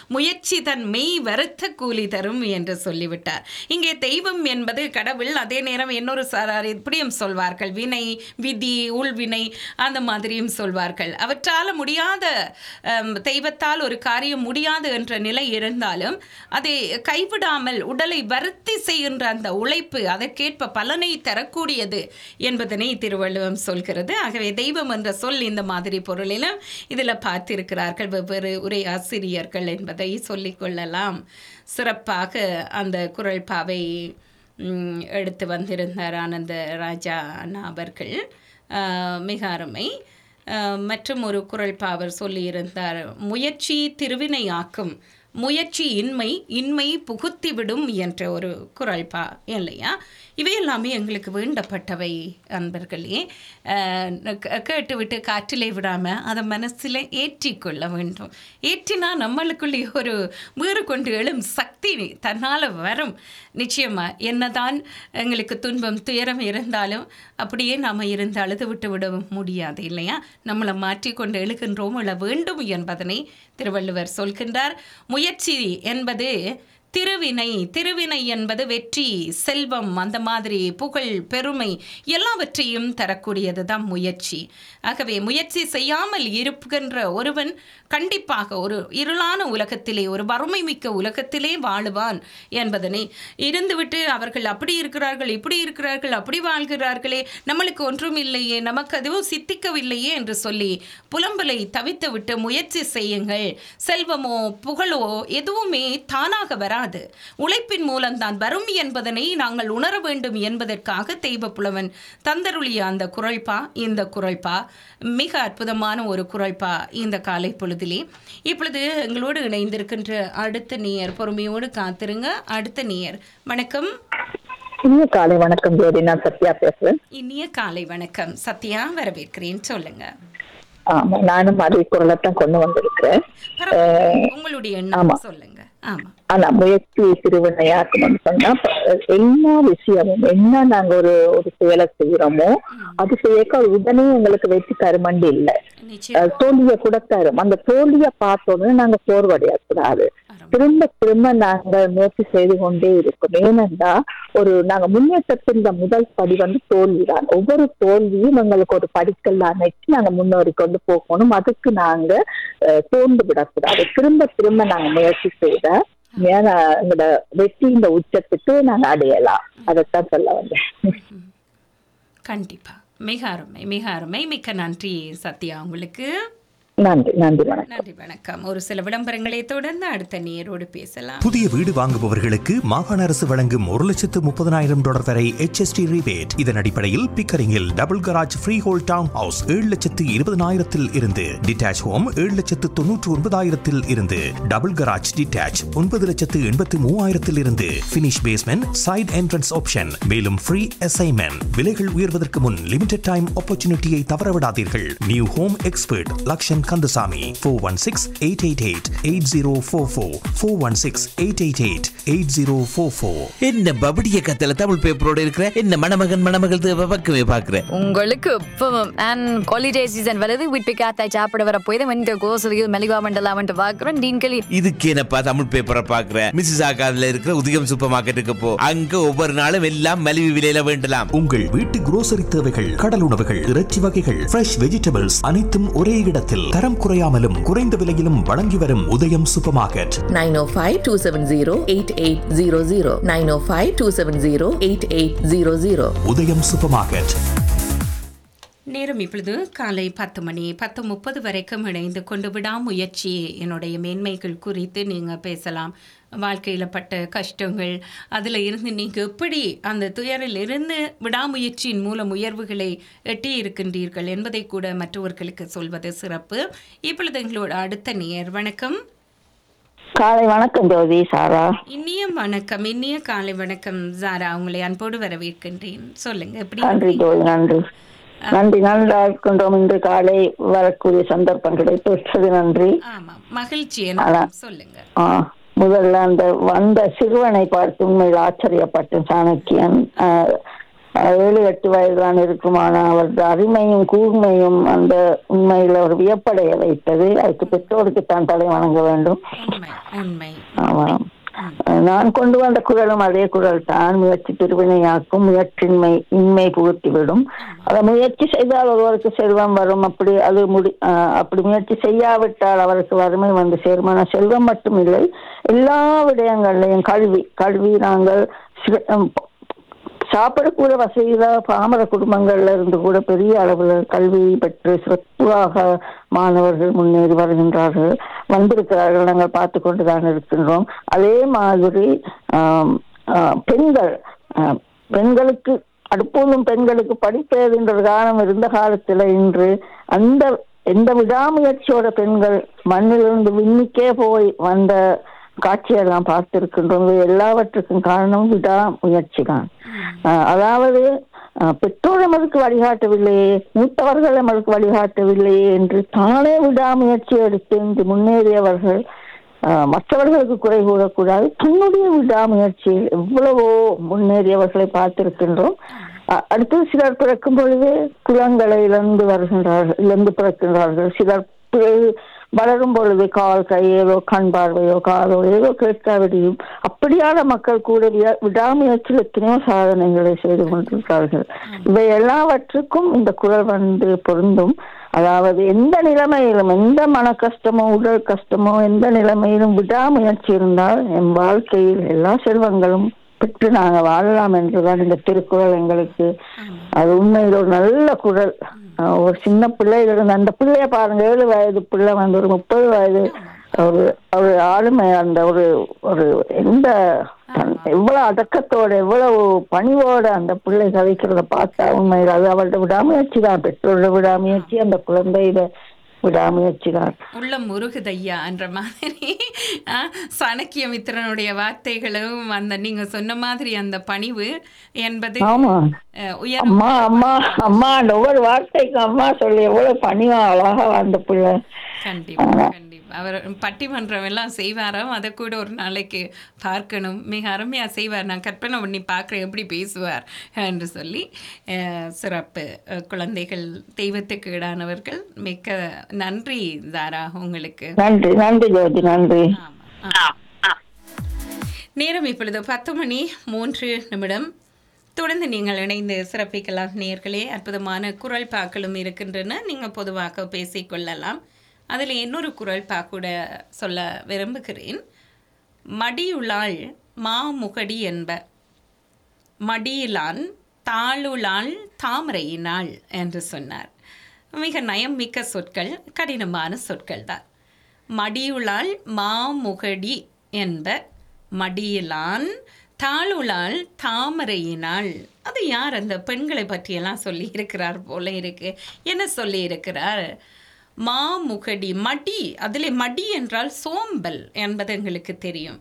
முயற்சி தன் மெய் வருத்த கூலி தரும் என்று சொல்லிவிட்டார் இங்கே தெய்வம் என்பது கடவுள் அதே நேரம் இன்னொரு சாரார் இப்படியும் சொல்வார்கள் வினை விதி உள்வினை அந்த மாதிரியும் சொல்வார்கள் அவற்றால் முடியாத அம், தெய்வத்தால் ஒரு காரியம் முடியாது என்ற நிலை இருந்தாலும் அதை கைவிடாமல் உடலை வருத்தி செய்கின்ற அந்த உழைப்பு அதற்கேற்ப பலனை தரக்கூடியது என்பதனை திருவள்ளுவம் சொல்கிறது ஆகவே தெய்வம் என்ற சொல் இந்த மாதிரி பொருளிலும் இதில் பார்த்திருக்கிறார்கள் வெவ்வேறு உரை ஆசிரியர்கள் என்பதை சொல்லிக் கொள்ளலாம் சிறப்பாக அந்த குரல்பாவை ம், எடுத்து வந்திருந்தார் ஆனந்த ராஜா அண்ணா அவர்கள் ஆஹ், மிக அருமை ஆஹ், மற்றும் ஒரு குரல்பாவர் சொல்லியிருந்தார் முயற்சி திருவினையாக்கும் முயற்சி இன்மை இன்மை புகுத்திவிடும் என்ற ஒரு குரல்பா இல்லையா இவை எல்லாமே எங்களுக்கு வேண்டப்பட்டவை அன்பர்களே அஹ், கே- கேட்டுவிட்டு காற்றிலே விடாமல் அதை மனசில் ஏற்றிக்கொள்ள வேண்டும் ஏற்றினா நம்மளுக்குள்ளே ஒரு வேறு கொண்டு எழும் சக்தி தன்னால் வரும் நிச்சயமாக என்னதான் எங்களுக்கு துன்பம் துயரம் இருந்தாலும் அப்படியே நாம் இருந்து அழுது விட்டு விட முடியாது இல்லையா நம்மளை மாற்றிக்கொண்டு எழுகின்றோம் எழ வேண்டும் என்பதனை திருவள்ளுவர் சொல்கின்றார் முயற்சி என்பது திருவினை திருவினை என்பது வெற்றி செல்வம் அந்த மாதிரி புகழ் பெருமை எல்லாவற்றையும் தரக்கூடியது தான் முயற்சி ஆகவே முயற்சி செய்யாமல் இருக்கின்ற ஒருவன் கண்டிப்பாக ஒரு இருளான உலகத்திலே ஒரு வறுமை மிக்க உலகத்திலே வாழுவான் என்பதனை இருந்துவிட்டு அவர்கள் அப்படி இருக்கிறார்கள் இப்படி இருக்கிறார்கள் அப்படி வாழ்கிறார்களே நம்மளுக்கு ஒன்றும் இல்லையே நமக்கு அதுவும் சித்திக்கவில்லையே என்று சொல்லி புலம்பலை தவித்து விட்டு முயற்சி செய்யுங்கள் செல்வமோ புகழோ எதுவுமே தானாக வராது உழைப்பின் மூலம்தான் வரும் என்பதனை நாங்கள் உணர வேண்டும் என்பதற்காக தெய்வ புலவன் தந்தருளிய அந்த குரல்பா இந்த குரல்பா மிக அற்புதமான ஒரு குரல்பா இந்த காலை பொழுதிலே இப்பொழுது எங்களோடு இணைந்திருக்கின்ற அடுத்த நேயர் பொறுமையோடு காத்திருங்க அடுத்த நேயர் வணக்கம் இனிய காலை வணக்கம் ஜோதி நான் சத்யா பேசுறேன் இனிய காலை வணக்கம் சத்யா வரவேற்கிறேன் சொல்லுங்க ஆமா நானும் அதே குரலை தான் கொண்டு வந்திருக்கிறேன் பரவாயில்லை. உங்களுடைய எண்ணம் ஆமா. சொல்லுங்க ஆமா ஆனா முயற்சி திருவினையாக்கணும்னு சொன்னா அஹ், எல்லா விஷயமும் என்ன நாங்க ஒரு ஒரு செயலை செய்யறோமோ அது செய்யக்க உடனே எங்களுக்கு வெற்றி தருமண்டி இல்ல நிச்சயம் அஹ், தோல்வியை கூட தரும் அந்த தோல்வியை பார்த்தோன்னே நாங்க சோர்வடையக்கூடாது திரும்ப திரும்ப நாங்க முயற்சி செய்து கொண்டே இருக்கோம் ஏனென்றா ஒரு நாங்க முன்னேற்றத்தின் இந்த முதல் படி வந்து தோல்விதான் ஒவ்வொரு தோல்வியும் எங்களுக்கு ஒரு படிக்கல் அணைச்சு நாங்க முன்னேறி கொண்டு போகணும் அதுக்கு நாங்க அஹ், சோர்ந்து விடக்கூடாது திரும்ப திரும்ப நாங்க முயற்சி செய்த மேல எங்களோட வெற்றி இந்த உச்சத்துக்கு நாங்க அடையலாம் அதைத்தான் சொல்ல வந்தேன் கண்டிப்பா மிக அருமை மிக அருமை மிக்க நன்றி சத்யா உங்களுக்கு நன்றி நன்றி வணக்கம் நன்றி வணக்கம் ஒரு சில விளம்பரங்களை தொடர்ந்து அடுத்த நேரோடு பேசலாம் புதிய வீடு வாங்குபவர்களுக்கு மாகாண அரசு வழங்கும் ஒரு லட்சத்து முப்பதனாயிரம் டாலர் வரை HST rebate இதன் அடிப்படையில் பிக்கரிங்கில் double garage freehold town house ஏழு லட்சத்து இருபதனாயிரத்தில் இருந்து டிட்டாச் ஹோம் ஏழு லட்சத்து தொன்னூற்று ஒன்பதாயிரத்தில் இருந்து டபுள் கராஜ் டிட்டாச் ஒன்பது லட்சத்து எண்பத்து மூவாயிரத்தில் இருந்து finish basement side entrance option மேலும் ஃப்ரீ அசைன்மெண்ட் விலைகள் உயர்வதற்கு முன் லிமிடெட் டைம் ஆப்பர்ச்சுனிட்டியை தவறவிடாதீர்கள் new home expert Lakshan Kandasamy four one six eight eight eight eight zero four four four one six eight eight eight eight zero four four என்ன பபடிய கத்தல தமிழ் பேப்பரோட இருக்கிற என்ன மணமகன் மணமகள் தேவை பக்கமே பாக்குற உங்களுக்கு இப்பவும் அண்ட் ஹாலிடே சீசன் வருது வீட்டு காத்தாய் சாப்பிட வர போய் இந்த கோசலியில் மெலிவா மண்டலாமன்ட்டு பார்க்குறோம் டீன்களி இதுக்கு என்னப்பா தமிழ் பேப்பரை பாக்குற மிஸ்ஸஸ் ஆகாதுல இருக்கிற உதயம் சூப்பர் மார்க்கெட்டுக்கு போ அங்க ஒவ்வொரு நாளும் எல்லாம் மலிவு விலையில வேண்டலாம் உங்கள் வீட்டு grocery தேவைகள் கடல் உணவுகள் இறைச்சி வகைகள் ஃப்ரெஷ் வெஜிடபிள்ஸ் அனைத்தும் ஒரே இடத்தில் தரம் குறையாமலும் குறைந்த விலையிலும் வழங்கி வரும் உதயம் சூப்பர் மார்க்கெட் 905-270-8800 905-270-8800 உதயம் சூப்பர் மார்க்கெட் நேரம் இப்பொழுது காலை பத்து மணி பத்து முப்பது வரைக்கும் இணைந்து கொண்டு விடாமுயற்சி என்னுடைய மேன்மைகள் குறித்து நீங்கள் பேசலாம் வாழ்க்கையில் பட்ட கஷ்டங்கள் அதில் இருந்து நீங்கள் எப்படி அந்த துயரில் இருந்து விடாமுயற்சியின் மூலம் உயர்வுகளை எட்டி இருக்கின்றீர்கள் என்பதை கூட மற்றவர்களுக்கு சொல்வது சிறப்பு இப்பொழுது எங்களோட அடுத்த நேர் வணக்கம் காலை வணக்கம் ஜோதி சாரா இனிய வணக்கம் இனிய காலை வணக்கம் ஜாரா உங்களை அன்போடு வரவேற்கின்றேன் சொல்லுங்க எப்படி நன்றி ஜோதி நன்றி நன்றி நல்லா இருக்கின்றோம் இன்று காலை வரக்கூடிய சந்தர்ப்பம் கிடைத்து நன்றி ஆமாம் மகிழ்ச்சி எனக்கு சொல்லுங்க ஆ, முதல்ல அந்த வந்த சிறுவனை பார்த்து உண்மையில் ஆச்சரியப்பட்டேன் சாணக்கியன் ஆ, அஹ், ஏழு எட்டு வயதுதான் இருக்குமானா அவரது அருமையும் கூர்மையும் அந்த உண்மையில ஒரு வியப்படைய வைத்தது அதுக்கு பெற்றோருக்கு தான் தலை வணங்க வேண்டும் உண்மை உண்மை ஆமாம் அஹ், நான் கொண்டு வந்த குரலும் அதே குரல் தான் முயற்சி திருவினையாக்கும் முயற்சின்மை இன்மை புகுத்திவிடும் அதை முயற்சி செய்தால் ஒருவருக்கு செல்வம் வரும் அப்படி அது முடி அஹ், அப்படி முயற்சி செய்யாவிட்டால் அவருக்கு வறுமை வந்து சேரும் ஆனால் செல்வம் மட்டும் இல்லை எல்லா விடயங்கள்லையும் கல்வி கல்வி நாங்கள் சில- அஹ், சாப்பிடக்கூட வசதியில பாமர குடும்பங்கள்ல இருந்து கூட பெரிய அளவில் கல்வி பெற்று சிறப்பாக மாணவர்கள் முன்னேறி வருகின்றார்கள் வந்திருக்கிறார்கள் நாங்கள் பார்த்து கொண்டுதான் இருக்கின்றோம் அதே மாதிரி ஆம், ஆ, பெண்கள் ஆ, பெண்களுக்கு அடுப்போதும் பெண்களுக்கு படிப்பேதுன்ற காலம் இருந்த காலத்துல இன்று அந்த எந்த விடாமுயற்சியோட பெண்கள் மண்ணிலிருந்து விண்ணிக்கே போய் வந்த காட்சியெல்லாம் பார்த்திருக்கின்றோம் இவை எல்லாவற்றுக்கும் காரணம் விடாமுயற்சி தான் ஆஹ் அதாவது ஆஹ் பெற்றோர் நமக்கு வழிகாட்டவில்லையே மூத்தவர்கள் நமக்கு வழிகாட்டவில்லையே என்று தானே விடாமுயற்சி எடுத்து இன்று முன்னேறியவர்கள் ஆஹ் மற்றவர்களுக்கு குறை கூறக்கூடாது தன்னுடைய விடாமுயற்சியில் எவ்வளவோ முன்னேறியவர்களை பார்த்திருக்கின்றோம் அ- அடுத்து சிலர் பிறக்கும் பொழுது குளங்களை இழந்து வருகின்றார்கள் இழந்து பிறக்கின்றார்கள் சிலர் பிறகு வளரும் பொழுது கால் கை ஏதோ கண் பார்வையோ காதோ ஏதோ கேட்காவிடையும் அப்படியான மக்கள் கூட வியா- விடாமுயற்சியில் எத்தனையோ சாதனைகளை செய்து கொண்டிருக்கிறார்கள் இவை எல்லாவற்றுக்கும் இந்த குரல் வந்து பொருந்தும் அதாவது எந்த நிலைமையிலும் எந்த மன கஷ்டமோ உடல் கஷ்டமோ எந்த நிலைமையிலும் விடாமுயற்சி இருந்தால் என் வாழ்க்கையில் எல்லா செல்வங்களும் பெற்று நாங்க வாழலாம் என்றுதான் இந்த திருக்குறள் எங்களுக்கு அது உண்மையில் ஒரு நல்ல குரல் அஹ் ஒரு சின்ன பிள்ளையில இருந்து அந்த பிள்ளைய பாருங்க ஏழு வயது பிள்ளை வந்து ஒரு முப்பது வயது ஒரு ஒரு ஆளுமை அந்த ஒரு ஒரு எந்த தன் எவ்வளவு அடக்கத்தோட எவ்வளவு பணிவோட அந்த பிள்ளை கதைக்கிறத பார்த்தா உண்மையில் அது அவளோட விடாமுயற்சி தான் பெற்றோரோட விடாமுயற்சி அந்த குழந்தையிட விடாமுயற்சி தான் உள்ளம் முருகுதையா என்ற மாதிரி ஆ, சாணக்கியமித்திரனுடைய வார்த்தைகளும் அந்த நீங்க சொன்ன மாதிரி அந்த பணிவு என்பது ஆமா அஹ், உயர் அம்மா அம்மா அம்மா அந்த ஒவ்வொரு வார்த்தைக்கும் அம்மா சொல்லி எவ்வளவு பணிவா அழகா அந்த பிள்ளை கண்டிப்பா கண்டிப்பா அவர் பட்டிமன்றம் எல்லாம் செய்வாராம் அதை கூட ஒரு நாளைக்கு பார்க்கணும் மிக அருமையா செய்வார் நான் கற்பனை பண்ணி பார்க்குறேன் எப்படி பேசுவார் என்று சொல்லி அஹ், சிறப்பு அஹ், குழந்தைகள் தெய்வத்துக்கு ஈடானவர்கள் மிக்க நன்றி தாரா உங்களுக்கு நன்றி நன்றி ஜோதி நன்றி ஆமா ஆ. நேரம் இப்பொழுது பத்து மணி மூன்று நிமிடம் தொடர்ந்து நீங்கள் இணைந்து சிறப்பிக்கலாம் நேர்களே அற்புதமான குரல் பாக்களும் இருக்கின்றன நீங்கள் பொதுவாக பேசிக்கொள்ளலாம் அதில் இன்னொரு குரல் பாக்கூட சொல்ல விரும்புகிறேன் மடியுளாள் மாமுகடி என்ப மடியிலான் தாளுளாள் தாமரையினாள் என்று சொன்னார் மிக நயம் மிக்க சொற்கள் கடினமான சொற்கள் தான் மடியுளாள் மாமுகடி என்ப மடியிலான் தாளுளாள் தாமரையினாள் அது யார் அந்த பெண்களை பற்றியெல்லாம் சொல்லி இருக்கிறார் போல இருக்கு என்ன சொல்லி இருக்கிறார் மாமுகடி மடி அதில் மடி என்றால் சோம்பல் என்பது எங்களுக்கு தெரியும்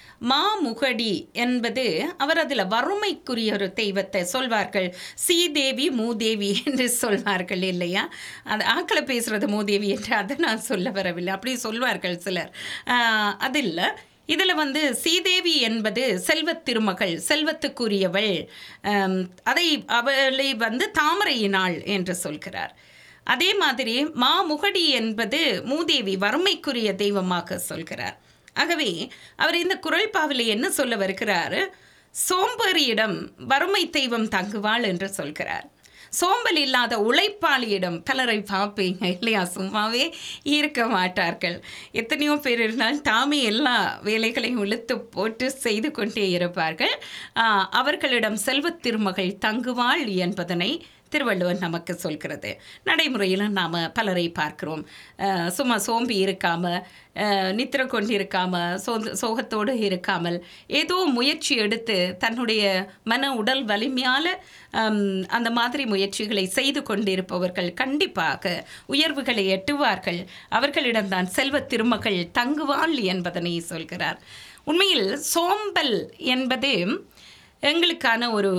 மாமுகடி என்பது அவர் அதில் வறுமைக்குரிய ஒரு தெய்வத்தை சொல்வார்கள் சீதேவி மூதேவி என்று சொல்வார்கள் இல்லையா அது ஆக்களை பேசுறது மூதேவி என்று அதை நான் சொல்ல வரவில்லை அப்படி சொல்வார்கள் சிலர் ஆஹ், அது இல்லை இதில் வந்து சீதேவி என்பது செல்வத் திருமகள் செல்வத்துக்குரியவள் ஆம், அதை அவளை வந்து தாமரையினாள் என்று சொல்கிறார் அதே மாதிரி மாமுகடி என்பது மூதேவி வறுமைக்குரிய தெய்வமாக சொல்கிறார் ஆகவே அவர் இந்த குரல் பாவில என்ன சொல்ல வருகிறார் சோம்பேறியிடம் வறுமை தெய்வம் தங்குவாள் என்று சொல்கிறார் சோம்பல் இல்லாத உழைப்பாளியிடம் பலரை பார்ப்பீங்க இல்லையா சும்மாவே இருக்க மாட்டார்கள் எத்தனையோ பேர் இருந்தால் தாமே எல்லா வேலைகளையும் இழுத்து போட்டு செய்து கொண்டே இருப்பார்கள் ஆஹ், அவர்களிடம் செல்வத் திருமகள் தங்குவாள் என்பதனை திருவள்ளுவர் நமக்கு சொல்கிறது நடைமுறையில் நாம் பலரை பார்க்கிறோம் அஹ் சும்மா சோம்பி இருக்காமல் நித்திர கொண்டு இருக்காமல் சோ சோகத்தோடு இருக்காமல் ஏதோ முயற்சி எடுத்து தன்னுடைய மன உடல் வலிமையால் அந்த மாதிரி முயற்சிகளை செய்து கொண்டிருப்பவர்கள் கண்டிப்பாக உயர்வுகளை எட்டுவார்கள் அவர்களிடம்தான் செல்வத் திருமகள் தங்குவாள் என்பதனை சொல்கிறார் உண்மையில் சோம்பல் என்பது எங்களுக்கான ஒரு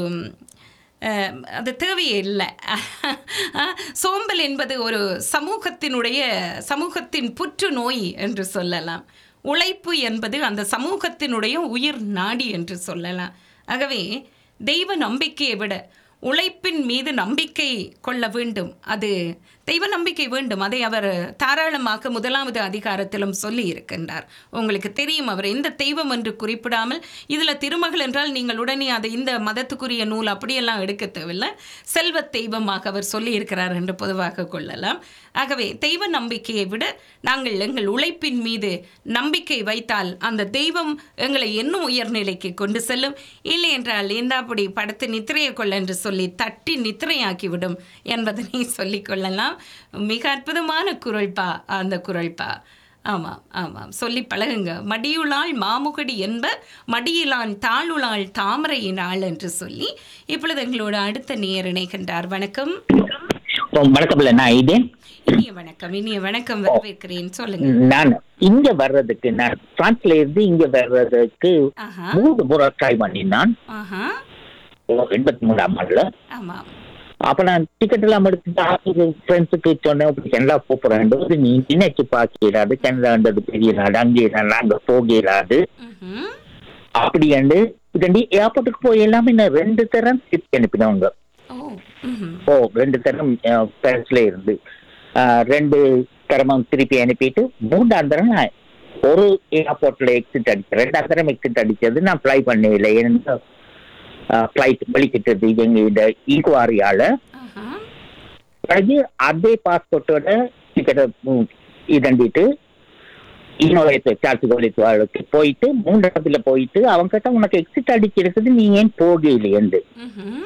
அஹ், அது தேவையே இல்லை அஹ், சோம்பல் என்பது ஒரு சமூகத்தினுடைய சமூகத்தின் புற்றுநோய் என்று சொல்லலாம் உழைப்பு என்பது அந்த சமூகத்தினுடைய உயிர் நாடி என்று சொல்லலாம் ஆகவே தெய்வ நம்பிக்கையை விட உழைப்பின் மீது நம்பிக்கை கொள்ள வேண்டும் அது தெய்வ நம்பிக்கை வேண்டும் அதை அவர் தாராளமாக முதலாவது அதிகாரத்திலும் சொல்லி இருக்கின்றார் உங்களுக்கு தெரியும் அவர் எந்த தெய்வம் என்று குறிப்பிடாமல் இதில் திருமகள் என்றால் நீங்கள் உடனே அதை இந்த மதத்துக்குரிய நூல் அப்படியெல்லாம் எடுக்க தேவையில்லை செல்வ தெய்வமாக அவர் சொல்லி இருக்கிறார் என்று பொதுவாக கொள்ளலாம் ஆகவே தெய்வ நம்பிக்கையை விட நாங்கள் எங்கள் உழைப்பின் மீது நம்பிக்கை வைத்தால் அந்த தெய்வம் எங்களை இன்னும் உயர்நிலைக்கு கொண்டு செல்லும் இல்லை என்றால் இந்தாப்படி படுத்து நித்திரையை கொள்ள என்று சொல்லி தட்டி நித்திரையாக்கிவிடும் என்பதனை சொல்லிக் கொள்ளலாம் மிக அற்புதமான குரல்பா அந்த குரல்பா ஆமாம் ஆமாம் சொல்லி பழகுங்க மடியுளாள் மாமுகடி என்ப மடியிலான் தாளுளாள் தாமரையினாள் என்று சொல்லி இப்பொழுது எங்களோட அடுத்த நேர் இணைகின்றார் வணக்கம் ஓ, வணக்கம் இல்ல நான் இதே இனிய வணக்கம் இனிய வணக்கம் வரவேற்கிறேன் சொல்லுங்க நான் இங்க வர்றதுக்கு நான் பிரான்ஸ்ல இருந்து இங்க வர்றதுக்கு ஆஹா மூணு முறை ட்ரை பண்ணினான் ஆஹா எண்பத்தி மூணாம் ஆண்டுல ஆமாம் அப்ப நான் டிக்கெட் எல்லாம் எடுத்து ஃப்ரெண்ட்ஸுக்கு சொன்னேன் அப்படி கனடா போறேன் நீ நினைச்சு பார்க்கிறாது கனடான்றது பெரிய நாடு அங்கே நாங்க போகிறாது ம்ஹும். அப்படி அண்டு இதண்டி ஏர்போர்ட்டுக்கு போய் எல்லாமே நான் ரெண்டு தரம் திருப்பி அனுப்பினவங்க ஓ ம்ஹும். ஓ ரெண்டு தரம் பேரண்ட்ஸ்ல இருந்து அஹ், ரெண்டு தரமும் திருப்பி அனுப்பிட்டு மூன்றாம் தரம் நான் ஒரு ஏர்போர்ட்ல எக்ஸிட் அடிச்சேன் ரெண்டாம் தரம் எக்ஸிட் அடிச்சது நான் ஃப்ளை பண்ணவில்லை ஏன்னா ஃப்ளைட் வெளிக்கிட்டது இவங்க இந்த ஈக்குவாரியால ஆஹா பிறகு அதே பாஸ்போர்ட்டோட டிக்கெட்டை இதண்டிட்டு இன்னொரு சார்ஜ் கோலித்துவாளுக்கு போயிட்டு மூன்றாவதுல போயிட்டு அவங்க கிட்ட உனக்கு எக்ஸிட் அடிச்சிருக்குது நீ ஏன் போகலையேன்னு ம்ஹும்.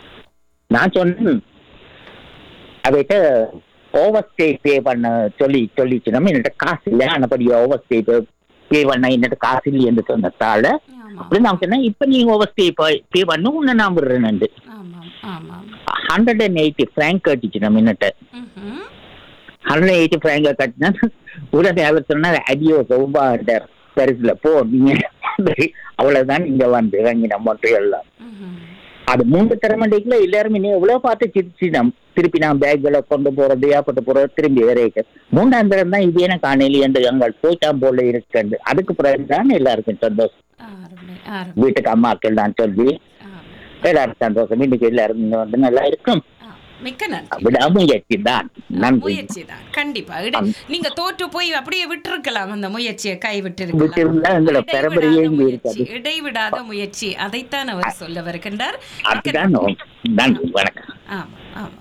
நான் சொன்னேன் அவைகிட்ட ஓவர் ஸ்டே பே பண்ண சொல்லி சொல்லிச்சு நம்ம என்கிட்ட காசு இல்லை ஆனபடி ஓவர் ஸ்டே பே பண்ண என்னட்ட காசு இல்லைன்னு சொன்னதால ஆமாம் அப்படி நான் சொன்னேன் இப்ப நீ ஓவர் ஸ்டே பே பண்ண உன்னை நான் விடுறேன் ஆமாம் ஆமாம் ஹண்ட்ரட் அண்ட் எயிட்டி ஃப்ராங்க் கட்டிச்சு நம்ம என்னட்ட ம்ஹும். ஹண்ட்ரட் எயிட்டி ஃப்ராங்க கட்டினா உடனே அவர் சொன்னார் அடியோ ரொம்ப பெருசுல போ நீங்க அவ்வளவுதான் இங்க வந்து இறங்கின மொட்டையெல்லாம் ம்ஹும். அது மூன்று திறமண்டைக்குள்ள எல்லாரும் இன்னும் எவ்வளவு பார்த்து சிரிச்சு நம் திருப்பி நான் பேக்களை கொண்டு போறது ஏற்பட்டு போறது திரும்பி இறக்க மூன்றாம் தரம் தான் இது எனக்கு காணையில என்று எங்கள் போயிட்டான் போல இருக்கு அதுக்கு பிறகுதான் எல்லாருக்கும் சந்தோஷம் அருமை அருமை வீட்டுக்கு அம்மாக்கள் தான் சொல்லி ஆமாம். எல்லாரும் சந்தோஷம் இன்னைக்கு எல்லாரும் இங்க வந்து நல்லா இருக்கும் ஆ, மிக்க நன்றி விடாமுயற்சி தான் நன்றி முயற்சி தான் கண்டிப்பா இட- ஆம். நீங்க தோற்று போய் அப்படியே விட்டிருக்கலாம் அந்த முயற்சியை கை விட்டிருந்தா எங்களை பரம்பரையே இங்க இருக்காது இடைவிடாத முயற்சி அதைத்தான் அவர் சொல்ல வருகின்றார் மிக்க அதுதான் நன்றி. நன்றி வணக்கம் ஆமா ஆமா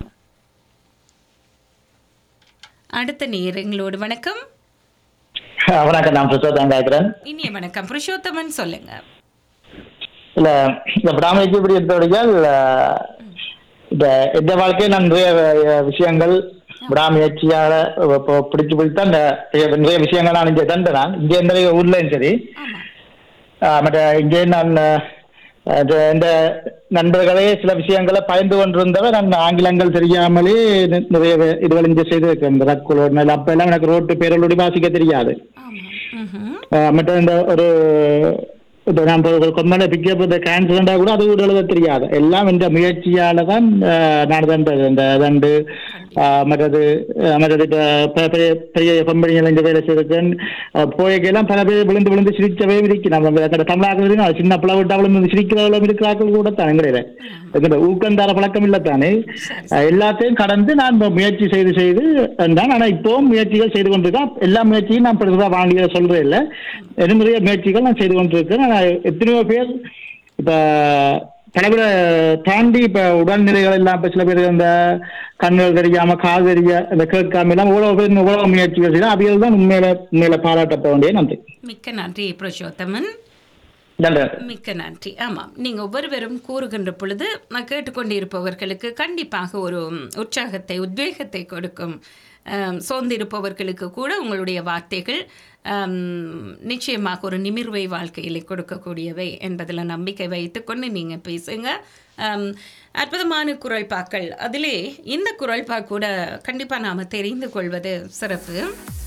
அடுத்த நேர் எங்களோடு வணக்கம் வணக்கம் நான் பிரசோதம் கேட்கிறேன் இனிய வணக்கம் புருஷோத்தமன் சொல்லுங்க இல்ல இந்த பிராமணிக்கு இப்படி இருந்தபடியால் இந்த இந்த வாழ்க்கையில் நான் நிறைய அஹ், விஷயங்கள் விடாமுயற்சியால இப்போ பிடிச்சு பிடித்தா இந்த நிறைய விஷயங்கள் நான் இங்கே தண்டேன் நான் இங்கே நிறைய ஊர்லயும் சரி ஆமா ஆஹ், மற்ற இங்கே நான் அஹ், அது இந்த நண்பர்களே சில விஷயங்களை பயந்து கொண்டிருந்தவ நான் ஆங்கிலங்கள் தெரியாமலே நி- நிறைய வே- இதுகள் இங்கே செய்திருக்கேன் இந்த ரக்குலோடு அப்ப எல்லாம் எனக்கு ரோட்டு பேரலோடி வாசிக்க தெரியாது ஆமா ம்ஹும். ஆஹ் மற்ற இந்த ஒரு இப்போ நான் இப்போ ஒரு கொம்மனை பிக்கப் இந்த கேன்சர்ண்டா கூட அது கூட எழுத தெரியாது எல்லாம் இந்த முயற்சியால தான் ஆஹ் நான் தண்டது இந்த தண்டு ஆஹ் மற்றது ஆஹ் மற்றது இப்போ பெ- பெரிய பெரிய கம்பெனிகள் இங்கே வேலை செய்திருக்கேன் போய்க்கெல்லாம் பல பேர் விழுந்து விழுந்து சிரிச்சவே இருக்கு நம்ம அந்த தமிழாக்கள் சின்ன பிள்ளை விட்டு அவ்வளவு சிரிக்கிறவளும் இருக்கிறார்கள் கூட தான் எங்கடையில எங்கட ஊக்கம் தர பழக்கம் இல்லை தானே ஆஹ் எல்லாத்தையும் கடந்து நான் இப்ப முயற்சி செய்து செய்து தான் ஆனா இப்போவும் முயற்சிகள் செய்து கொண்டிருக்கேன் எல்லா முயற்சியும் நான் பெருசாக வாங்கிய சொல்றேன் இல்லை நிறைய முயற்சிகள் நான் செய்து கொண்டிருக்கேன் ஆனா எத்தனையோ பேர் இப்ப பலவிட தாண்டி இப்ப உடல்நிலைகள் எல்லாம் இப்ப சில பேர் இந்த கண்கள் தெரியாம காது தெரிய இந்த கேட்காம எல்லாம் இவ்வளவு பேர் இவ்வளவு முயற்சிகள் செய்யலாம் அவைகள் தான் உண்மையில உண்மையில பாராட்டப்பட வேண்டிய நன்றி மிக்க நன்றி புருஷோத்தமன் நன்றி மிக்க நன்றி ஆமாம் நீங்கள் ஒவ்வொருவரும் கூறுகின்ற பொழுது நான் கேட்டுக்கொண்டிருப்பவர்களுக்கு கண்டிப்பாக ஒரு ம், உற்சாகத்தை உத்வேகத்தை கொடுக்கும் ஆம், சோர்ந்திருப்பவர்களுக்கு கூட உங்களுடைய வார்த்தைகள் ஆம், நிச்சயமாக ஒரு நிமிர்வை வாழ்க்கையில் கொடுக்கக்கூடியவை என்பதில் நம்பிக்கை வைத்துக்கொண்டு நீங்கள் பேசுங்க ஆம், அற்புதமான குரல்பாக்கள் அதிலே இந்த குரல்பா கூட கண்டிப்பாக நாம் தெரிந்து கொள்வது சிறப்பு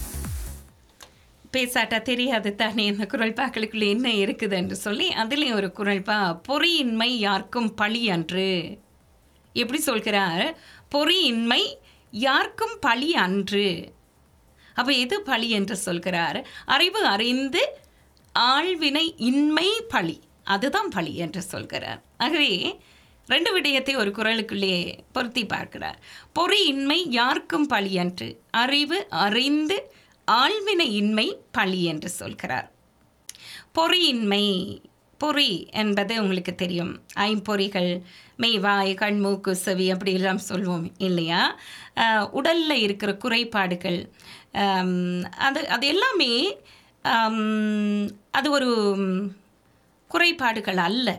பேசாட்டா தெரியாது தானே இந்த குரல்பாக்களுக்குள்ள என்ன இருக்குது என்று சொல்லி அதுலேயும் ஒரு குரல்பா பொறியின்மை யாருக்கும் பழி அன்று எப்படி சொல்கிறார் பொறியின்மை யாருக்கும் பழி அன்று அப்போ எது பழி என்று சொல்கிறார் அறிவு அறிந்து ஆழ்வினை இன்மை பழி அதுதான் பழி என்று சொல்கிறார் ஆகவே ரெண்டு விடயத்தை ஒரு குரலுக்குள்ளே பொருத்தி பார்க்கிறார் பொறி இன்மை யாருக்கும் பழி என்று அறிவு அறிந்து ஆழ்வினை இன்மை பழி என்று சொல்கிறார் பொறியின்மை பொறி என்பது உங்களுக்கு தெரியும் ஐம்பொறிகள் மெய் வாய் கண் மூக்கு செவி அப்படியெல்லாம் சொல்லுவோம் இல்லையா உடலில் இருக்கிற குறைபாடுகள் ஆம், அது அது எல்லாமே ஆம், அது ஒரு குறைபாடுகள் அல்ல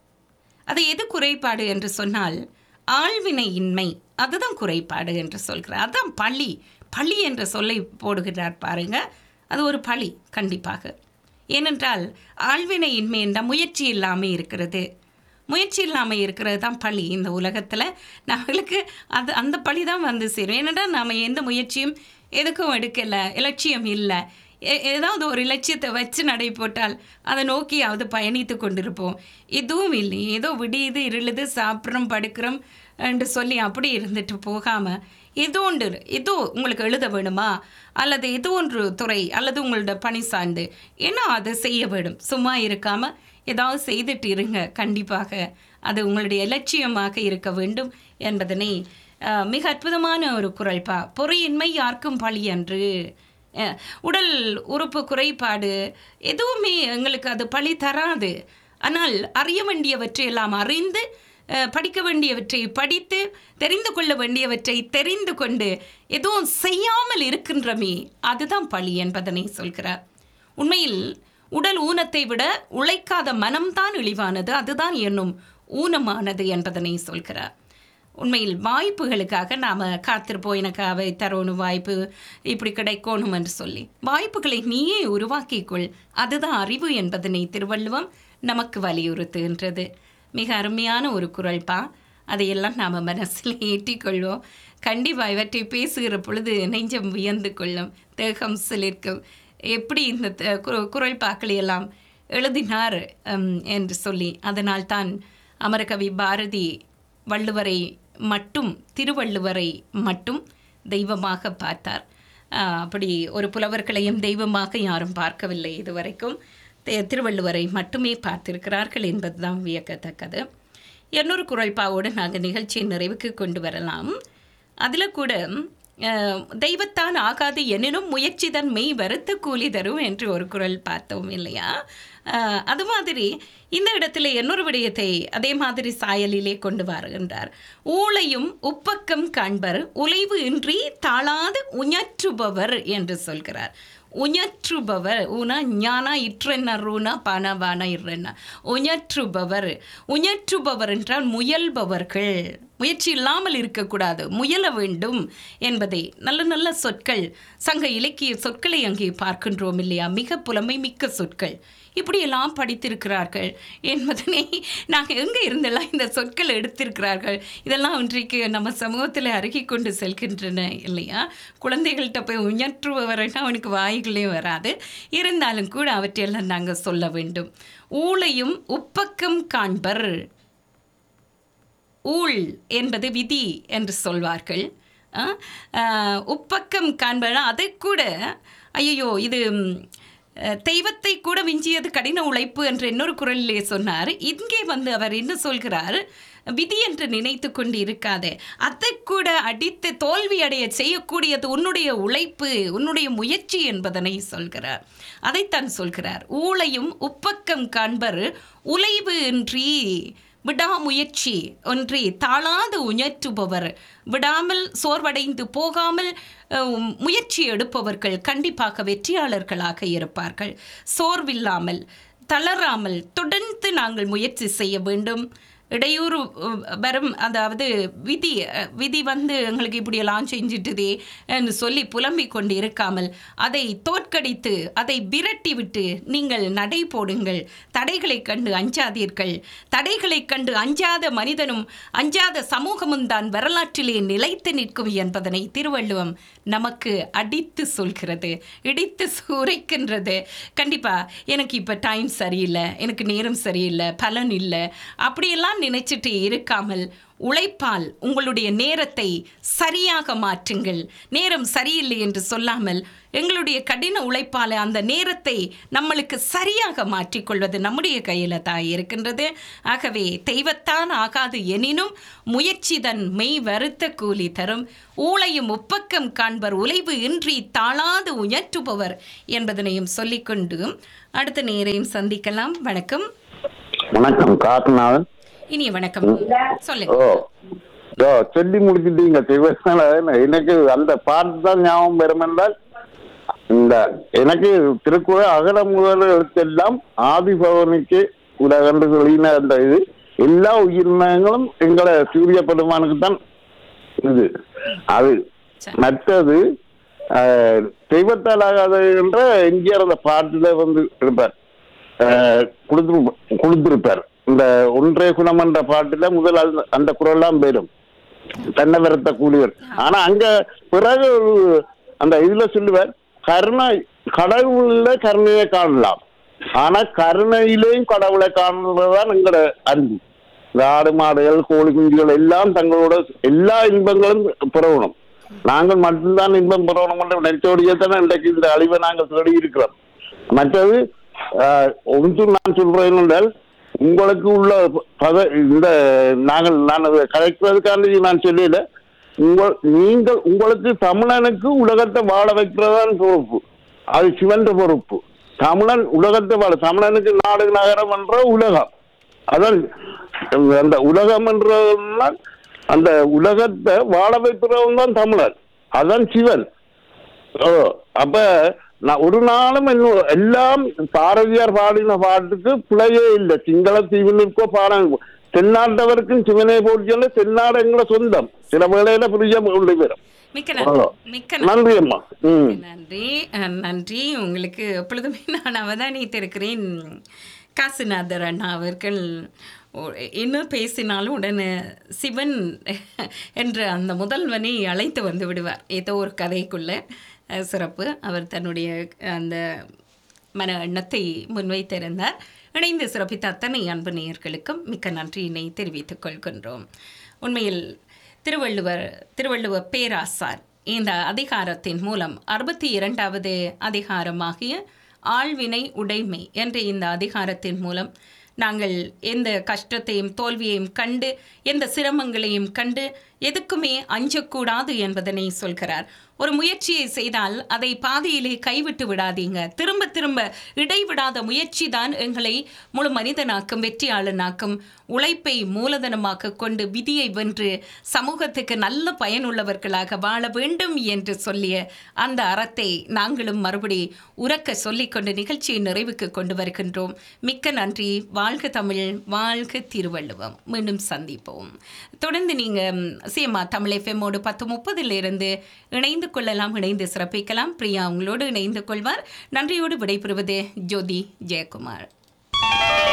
அது எது குறைபாடு என்று சொன்னால் ஆழ்வினை இன்மை அதுதான் குறைபாடு என்று சொல்கிறார் அதான் பழி பழி என்ற சொல்லை போடுகிறார் பாருங்க அது ஒரு பழி கண்டிப்பாக ஏனென்றால் ஆழ்வினை இன்மை என்றால் முயற்சி இல்லாமல் இருக்கிறது முயற்சி இல்லாமல் இருக்கிறது தான் பழி இந்த உலகத்தில் நம்மளுக்கு அது அந்த பழி தான் வந்து சேரும் ஏனென்றால் நாம் எந்த முயற்சியும் எதுக்கும் எடுக்கலை இலட்சியம் இல்லை ஏ- ஏதாவது ஒரு இலட்சியத்தை வச்சு நடை போட்டால் அதை நோக்கியாவது பயணித்து கொண்டிருப்போம் இதுவும் இல்லை ஏதோ விடியுது இருளுது சாப்பிட்றோம் படுக்கிறோம் என்று சொல்லி அப்படி இருந்துட்டு போகாமல் ஏதோ ஒன்று ஏதோ உங்களுக்கு எழுத வேணுமா அல்லது ஏதோ ஒன்று துறை அல்லது உங்களோட பணி சார்ந்து ஏன்னா அதை செய்ய வேணும் சும்மா இருக்காமல் ஏதாவது செய்துட்டு இருங்க கண்டிப்பாக அது உங்களுடைய இலட்சியமாக இருக்க வேண்டும் என்பதனை அஹ், மிக அற்புதமான ஒரு குரல்பா பொறியின்மை யாருக்கும் பழி அன்று அஹ், உடல் உறுப்பு குறைபாடு எதுவுமே எங்களுக்கு அது பழி தராது ஆனால் அறிய வேண்டியவற்றை எல்லாம் அறிந்து அஹ், படிக்க வேண்டியவற்றை படித்து தெரிந்து கொள்ள வேண்டியவற்றை தெரிந்து கொண்டு எதுவும் செய்யாமல் இருக்கின்றமே அதுதான் பழி என்பதனை சொல்கிறார் உண்மையில் உடல் ஊனத்தை விட உழைக்காத மனம்தான் இழிவானது அதுதான் என்னும் ஊனமானது என்பதனை சொல்கிறார் உண்மையில் வாய்ப்புகளுக்காக நாம் காத்திருப்போம் எனக்கு அவை தரணும் வாய்ப்பு இப்படி கிடைக்கணும் என்று சொல்லி வாய்ப்புகளை நீயே உருவாக்கிக்கொள் அதுதான் அறிவு என்பதனை திருவள்ளுவம் நமக்கு வலியுறுத்துகின்றது மிக அருமையான ஒரு குரல்பா அதையெல்லாம் நாம் மனசில் ஏற்றிக்கொள்வோம் கண்டிப்பாக இவற்றை பேசுகிற பொழுது நெஞ்சம் வியந்து கொள்ளும் தேகம் சிலிர்க்கும் எப்படி இந்த த- கு- குரல் பாக்களை எல்லாம் எழுதினார் ஹம், என்று சொல்லி அதனால்தான் அமரகவி பாரதி வள்ளுவரை மட்டும் திருவள்ளுவரை மட்டும் தெய்வமாக பார்த்தார் ஆஹ், அப்படி ஒரு புலவர்களையும் தெய்வமாக யாரும் பார்க்கவில்லை இதுவரைக்கும் தி- திருவள்ளுவரை மட்டுமே பார்த்திருக்கிறார்கள் என்பதுதான் வியக்கத்தக்கது இன்னொரு குரல்பாவோடு நாங்கள் நிகழ்ச்சியை நிறைவுக்கு கொண்டு வரலாம் அதில் கூட அஹ், தெய்வத்தான் ஆகாது எனினும் முயற்சி தன் மெய் வருத்த கூலி தரும் என்று ஒரு குரல் பார்த்தோம் இல்லையா அஹ், அது மாதிரி இந்த இடத்துல இன்னொரு விடயத்தை அதே மாதிரி சாயலிலே கொண்டு வருகின்றார் ஊழையும் உப்பக்கம் காண்பர் உழைவு இன்றி தாழாது உஞற்றுபவர் என்று சொல்கிறார் உஞற்றுபவர் உனா ஞானா இற்றென்ன ரூனா பன வான இறன்னா உஞற்றுபவர் உஞற்றுபவர் என்றால் முயல்பவர்கள் முயற்சி இல்லாமல் இருக்கக்கூடாது முயல வேண்டும் என்பதை நல்ல நல்ல சொற்கள் சங்க இலக்கிய சொற்களை அங்கே பார்க்கின்றோம் இல்லையா மிக புலமை மிக்க சொற்கள் இப்படியெல்லாம் படித்திருக்கிறார்கள் என்பதனை நாங்கள் எங்கே இருந்தெல்லாம் இந்த சொற்கள் எடுத்திருக்கிறார்கள் இதெல்லாம் இன்றைக்கு நம்ம சமூகத்தில் அருகி கொண்டு செல்கின்றன இல்லையா குழந்தைகள்கிட்ட போய் உயற்றுபவர்னா அவனுக்கு வாய்களே வராது இருந்தாலும் கூட அவற்றையெல்லாம் நாங்கள் சொல்ல வேண்டும் ஊழையும் உப்பக்கம் காண்பர் ஊழ் என்பது விதி என்று சொல்வார்கள் ஆ, ஆ, உப்பக்கம் காண்பன அதை கூட ஐயோ இது ம், அஹ், தெய்வத்தை கூட விஞ்சியது கடின உழைப்பு என்று இன்னொரு குரலிலே சொன்னார் இங்கே வந்து அவர் என்ன சொல்கிறார் விதி என்று நினைத்து கொண்டு இருக்காதே அதை கூட அடித்து தோல்வி அடைய செய்யக்கூடியது உன்னுடைய உழைப்பு உன்னுடைய முயற்சி என்பதனை சொல்கிறார் அதைத்தான் சொல்கிறார் ஊழையும் உப்பக்கம் காண்பர் உழைவு இன்றி விடாமுயற்சி ஒன்றி தாழாது உயற்றுபவர் விடாமல் சோர்வடைந்து போகாமல் அஹ், முயற்சி எடுப்பவர்கள் கண்டிப்பாக வெற்றியாளர்களாக இருப்பார்கள் சோர்வில்லாமல் தளராமல் தொடர்ந்து நாங்கள் முயற்சி செய்ய வேண்டும் இடையூறு அஹ், வரும் அதாவது விதி அஹ், விதி வந்து எங்களுக்கு இப்படியெல்லாம் செஞ்சிட்டுதே என்று சொல்லி புலம்பிக் கொண்டு இருக்காமல் அதை தோற்கடித்து அதை விரட்டி விட்டு நீங்கள் நடை போடுங்கள் தடைகளை கண்டு அஞ்சாதீர்கள் தடைகளை கண்டு அஞ்சாத மனிதனும் அஞ்சாத சமூகமும் தான் வரலாற்றிலே நிலைத்து நிற்கும் என்பதனை திருவள்ளுவம் நமக்கு அடித்து சொல்கிறது இடித்து உரைக்கின்றது கண்டிப்பா எனக்கு இப்போ டைம் சரியில்லை எனக்கு நேரம் சரியில்லை பலன் இல்லை அப்படியெல்லாம் நினைச்சிட்டு இருக்காமல் உழைப்பால் உங்களுடைய நேரத்தை சரியாக மாற்றுங்கள் நேரம் சரியில்லை என்று சொல்லாமல் எங்களுடைய கடின உழைப்பால் அந்த நேரத்தை நம்மளுக்கு சரியாக மாற்றிக்கொள்வது நம்முடைய கையில் தான் இருக்கின்றது ஆகவே தெய்வத்தான் ஆகாது எனினும் முயற்சி தன் மெய் வருத்த கூலி தரும் ஊழையும் உப்பக்கம் காண்பர் உழைவு இன்றி தாழாது உயற்றுபவர் என்பதனையும் சொல்லிக்கொண்டு அடுத்த நேரையும் சந்திக்கலாம் வணக்கம் வணக்கம் காத்துநாதன் இனிய வணக்கம் சொல்லுங்க ஓ ஓ சொல்லி முடிச்சிட்டீங்க சிவனால எனக்கு அந்த பாட்டு தான் ஞாபகம் வரும் என்றால் இந்த எனக்கு திருக்குறள் அகல முதல் எழுத்தெல்லாம் ஆதிபவனுக்கு உலகன்று சொல்லின அந்த இது எல்லா உயிரினங்களும் எங்களை சூரிய பெருமானுக்கு தான் இது அது மற்றது ஆஹ், தெய்வத்தால் ஆகாத என்ற எம்ஜிஆர் அந்த பாட்டுல வந்து இருப்பார் ஆஹ், கொடுத்து கொடுத்திருப்பார் இந்த ஒன்றே குணம் என்ற பாட்டுல முதல் அந்த- அந்த குரல்லாம் பெறும் தன்னை விரத்த கூலியர் ஆனா அங்க பிறகு ஒரு அந்த இதுல சொல்லுவார் கருணை கடவுள்ல கருணையை காணலாம் ஆனா கருணையிலேயும் கடவுளை காணுறதுதான் எங்களோட அன்பு இந்த ஆடு மாடுகள் கோழி குஞ்சுகள் எல்லாம் தங்களோட எல்லா இன்பங்களும் பெறணும் நாங்கள் மட்டும்தான் இன்பம் பெறணும் என்ற நினைச்சோடியே தானே இன்றைக்கு இந்த அழிவை நாங்கள் தேடி இருக்கிறோம் மற்றது ஆஹ், ஒன்று நான் சொல்றேன் என்றால் உங்களுக்கு உள்ள பத இந்த நாங்கள் நான் அதை கலைக்கிறதுக்காண்டி நான் சொல்லல உங்கள் நீங்கள் உங்களுக்கு தமிழனுக்கு உலகத்தை வாழ வைக்கிறதான் பொறுப்பு அது சிவந்த பொறுப்பு தமிழன் உலகத்தை வாழ தமிழனுக்கு நாடு நகரம் என்ற உலகம் அதான் அந்த உலகம் என்றதுனா அந்த உலகத்தை வாழ வைக்கிறவன் தான் தமிழன் அதான் சிவன் ஓ அப்ப நான் ஒரு நாளும் இன்னும் எல்லாம் பாரதியார் பாடின பாட்டுக்கு பிழையே இல்லை சிங்கள தீவினிற்கோ பாட தென்னாட்டவருக்கும் சிவனை போட்டியல்ல தென்னாடு எங்களை சொந்தம் சில வேளையில புரிய கொண்டு வரும் மிக்க அவ்வளோ. நன்றி மிக்க நன்றி நன்றி அம்மா ம் நன்றி அஹ், நன்றி உங்களுக்கு எப்பொழுதுமே நான் அவதானித்திருக்கிறேன் காசிநாதர் அண்ணா அவர்கள் ஒ- என்ன பேசினாலும் உடனே சிவன் என்ற அந்த முதல்வனை அழைத்து வந்து விடுவார் ஏதோ ஒரு கதைக்குள்ள அஹ், சிறப்பு அவர் தன்னுடைய அந்த மன எண்ணத்தை முன்வைத்திருந்தார் இணைந்து சிறப்பித்த அத்தனை அன்பு நேயர்களுக்கும் மிக்க நன்றியினை தெரிவித்துக் கொள்கின்றோம் உண்மையில் திருவள்ளுவர் திருவள்ளுவர் பேராசார் இந்த அதிகாரத்தின் மூலம் அறுபத்தி இரண்டாவது அதிகாரமாகிய ஆழ்வினை உடைமை என்ற இந்த அதிகாரத்தின் மூலம் நாங்கள் எந்த கஷ்டத்தையும் தோல்வியையும் கண்டு எந்த சிரமங்களையும் கண்டு எதுக்குமே அஞ்சக்கூடாது என்பதனை சொல்கிறார் ஒரு முயற்சியை செய்தால் அதை பாதியிலே கைவிட்டு விடாதீங்க திரும்ப திரும்ப இடைவிடாத முயற்சி தான் எங்களை முழு மனிதனாக்கும் வெற்றியாளனாக்கும் உழைப்பை மூலதனமாக கொண்டு விதியை வென்று சமூகத்துக்கு நல்ல பயனுள்ளவர்களாக வாழ வேண்டும் என்று சொல்லிய அந்த அறத்தை நாங்களும் மறுபடி உறக்க சொல்லிக்கொண்டு நிகழ்ச்சியை நிறைவுக்கு கொண்டு வருகின்றோம் மிக்க நன்றி வாழ்க தமிழ் வாழ்க திருவள்ளுவம் மீண்டும் சந்திப்போம் தொடர்ந்து நீங்கள் சிஎம்ஆ தமிழ் எஃப்எம்மோடு பத்து முப்பதிலிருந்து இணைந்து கொள்ளலாம் இணைந்து சிறப்பிக்கலாம் பிரியா உங்களோடு இணைந்து கொள்வார் நன்றியோடு விடைபெறுவது ஜோதி ஜெயக்குமார்